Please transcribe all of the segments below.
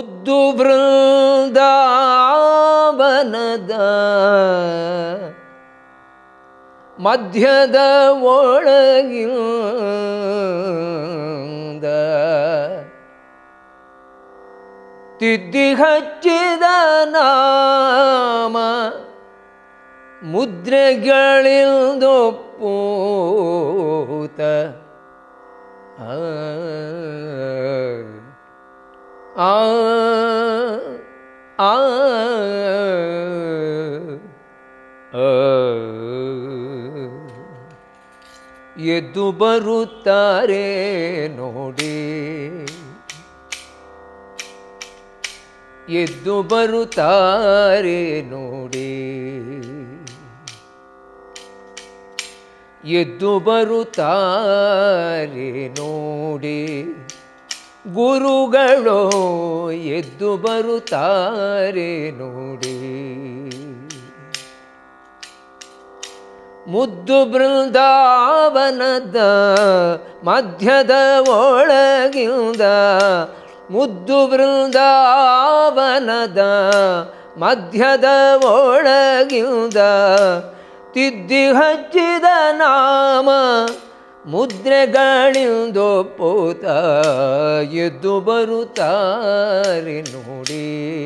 ಮುದ್ದು ಬೃಂದಾವನದ ಮಧ್ಯದ ಒಳಗಿಂದ ತಿದ್ದಿ ಹಚ್ಚಿದ ನಾಮ ಮುದ್ರೆಗಳಿಂದೊಪ್ಪೂತ ಆ ಆ ಆ ಎದ್ದು ಬರುತ್ತಾರೆ ನೋಡಿ ಎದ್ದು ಬರುತ್ತಾರೆ ನೋಡಿ ಎದ್ದು ಬರುತ್ತಾರೆ ನೋಡಿ ಗುರುಗಳು ಎದ್ದು ಬರುತ್ತಾರೆ ನೋಡಿ ಮುದ್ದು ಬೃಂದಾವನದ ಮಧ್ಯದ ಒಳಗಿಂದ ಮುದ್ದು ಬೃಂದಾವನದ ಮಧ್ಯದ ಒಳಗಿಂದ ತಿದ್ದಿ ಹಚ್ಚಿದ ನಾಮ ಮುದ್ರೆಗಳಿಂದೊಪ್ಪುತ್ತ ಎದ್ದು ಬರುತ್ತಾರೆ ನೋಡಿ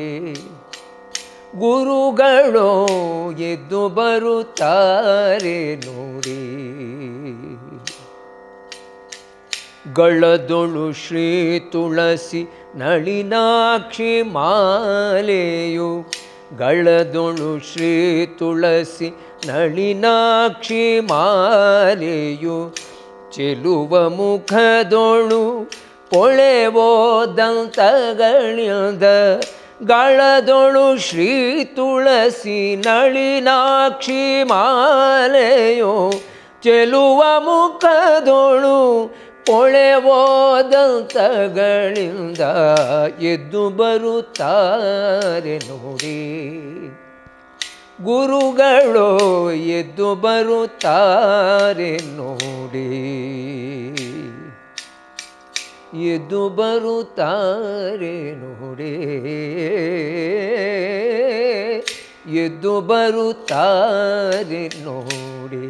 ಗುರುಗಳು ಎದ್ದು ಬರುತ್ತಾರೆ ನೋಡಿ ಗಳದೊಳು ಶ್ರೀ ತುಳಸಿ ನಳಿನಾಕ್ಷಿ ಮಾಲೆಯು ಗಳದೊಳು ಶ್ರೀ ತುಳಸಿ ನಳಿನಾಕ್ಷಿ ಮಾಲೆಯು ಚೆಲುವ ಮುಖದೊಳು ಪೊಳೆವೋದಂತಗಳಿಂದ ಗಳದೊಳು ಶ್ರೀ ತುಳಸಿ ನಳಿನಾಕ್ಷಿ ಮಾಲೆಯೋ ಚೆಲುವ ಮುಖದೊಳು ಪೊಳೆವೋದಂತಗಳಿಂದ ಎದ್ದು ಬರುತ್ತಾರೆ ನೋಡಿ ಗುರುಗಳು ಎದ್ದು ಬರುತ್ತಾರೆ ನೋಡಿ ಎದ್ದು ಬರುತ್ತಾರೆ ನೋಡಿ ಎದ್ದು ಬರುತ್ತಾರೆ ನೋಡಿ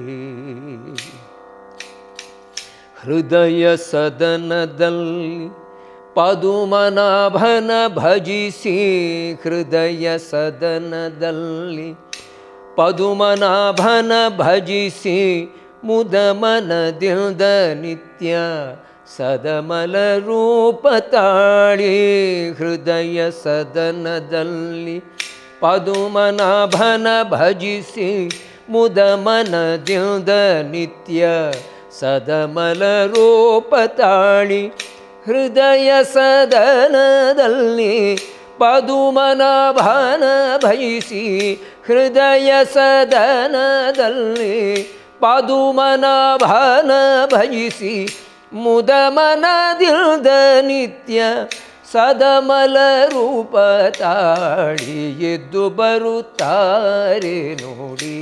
ಹೃದಯ ಸದನದಲ್ಲಿ ಪದುಮನಾಭನ ಭಜಿಸಿ ಹೃದಯ ಸದನದಲ್ಲಿ ಪದುಮನಾಭನ ಭಜಿಸಿ ಮುದಮನದಿಂದ ನಿತ್ಯ ಸದಮಲ ರೂಪ ತಾಳಿ ಹೃದಯ ಸದನದಲ್ಲಿ ಪದುಮನಾಭನ ಭಜಿಸಿ ಮುದಮನದಿಂದ ನಿತ್ಯ ಸದಮಲ ರೂಪ ತಾಳಿ ಹೃದಯ ಸದನದಲ್ಲಿ ಪದುಮನಾಭನ ಭಯಿಸಿ ಹೃದಯ ಸದನದಲ್ಲಿ ಪದುಮನಾಭನ ಭಜಿಸಿ ಮುದಮನದಿಲ್ದ ನಿತ್ಯ ಸದಮಲ ರೂಪ ತಾಳಿ ಎದ್ದು ಬರುತ್ತಾರೆ ನೋಡಿ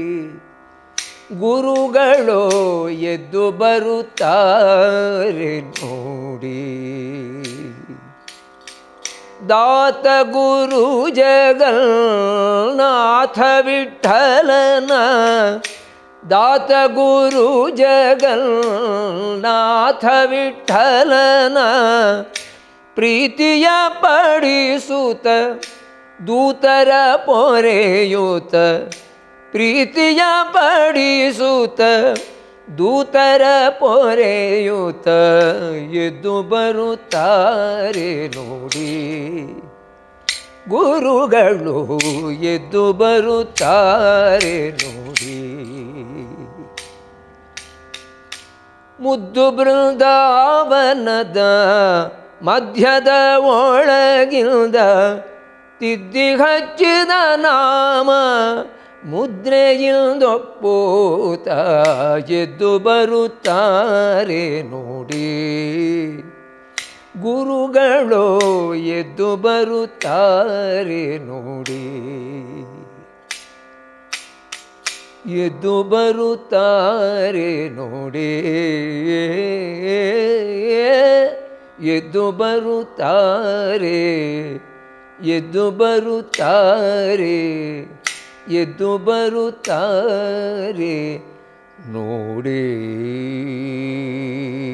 ಗುರುಗಳು ಎದ್ದು ಬರುತ್ತಾರೆ ನೋಡಿ ದಾತ ಗುರು ಜಗನ್ನಾಥ ವಿಠಲನ ದಾತ ಗುರು ಜಗನ್ನಾಥ ವಿಠಲನ ಪ್ರೀತಿಯ ಪಡಿಸುತ್ತ ದೂತರ ಪೊರೆಯುತ್ತ ಪ್ರೀತಿಯ ಪಡಿಸುತ್ತ ದೂತರ ಪೊರೆಯುತ್ತ ಎದ್ದು ಬರುತ್ತಾರೆ ನೋಡಿ ಗುರುಗಳು ಎದ್ದು ಬರುತ್ತಾರೆ ನೋಡಿ ಮುದ್ದು ಬೃಂದಾವನದ ಮಧ್ಯದ ಒಳಗಿಂದ ತಿದ್ದಿ ಹಚ್ಚಿದ ನಾಮ ಮುದ್ರೆಯಿಂದೊಪ್ಪೂತ ಎದ್ದು ಬರುತ್ತಾರೆ ನೋಡಿ ಗುರುಗಳು ಎದ್ದು ಬರುತ್ತಾರೆ ನೋಡಿ ಎದ್ದು ಬರುತ್ತಾರೆ ನೋಡಿ ಎದ್ದು ಬರುತ್ತಾರೆ ಎದ್ದು ಬರುತ್ತಾರೆ ಎದ್ದು ಬರುತ್ತಾರೆ ನೋಡಿ